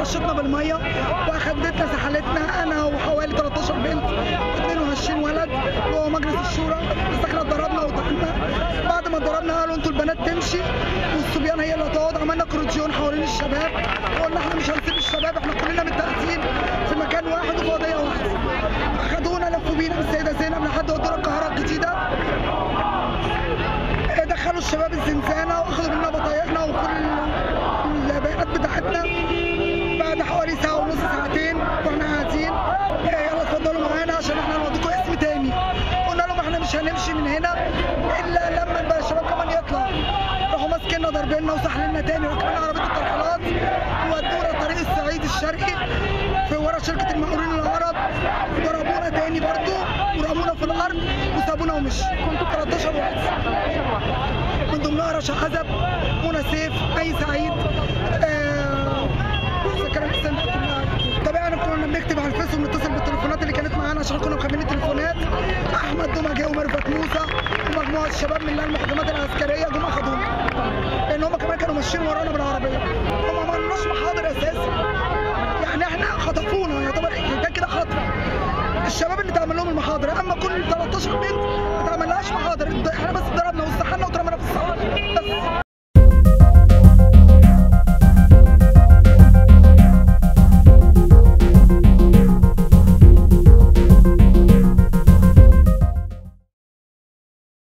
رشتنا بالميه واخدتنا سحلتنا انا وحوالي 13 بنت 22 ولد وهو مجلس الشورى بس احنا اتضربنا وطحنا بعد ما اتضربنا قالوا انتوا البنات تمشي والصبيان هي اللي هتقعد عملنا كروتيون حوالين الشباب وقلنا احنا مش هنسيب الشباب احنا كلنا متأسين في مكان واحد وفي قضيه واحده خدونا لفوا بينا بالسيده زينب لحد ودونا القاهره الجديده دخلوا الشباب الزنزانه واخدوا منا بطايقنا وكل البيانات بتاعتنا بعد حوالي ساعه ونص ساعتين واحنا قاعدين إيه، يلا اتفضلوا معانا عشان احنا هنوديكم اسم تاني قلنا لهم احنا مش هنمشي من هنا الا لما بقى الشباب كمان يطلع راحوا ماسكيننا ضاربيننا وسحلنا تاني راكبين عربيه الترحيلات ودونا طريق الصعيد الشرقي في ورا شركه المقاولين العرب ضربونا تاني برضو ورمونا في الارض وسابونا ومشي كنتوا 13 واحد من ضمنها رشا حزب منى سيف اي سعيد آه، سكر الحسين طبعا كنا بنكتب على الفيس ونتصل بالتليفونات اللي كانت معانا عشان كنا مخبيين التليفونات احمد دوما جه وميرفت موسى ومجموعه شباب من المحكمات العسكريه جم اخدونا لان هم كمان كانوا ماشيين ورانا بالعربيه هم ما عملناش محاضر اساسا يعني احنا خطفونا يعتبر ده كده خطف الشباب اللي تعمل لهم المحاضره اما كل 13 بنت ما تعملهاش محاضر احنا بس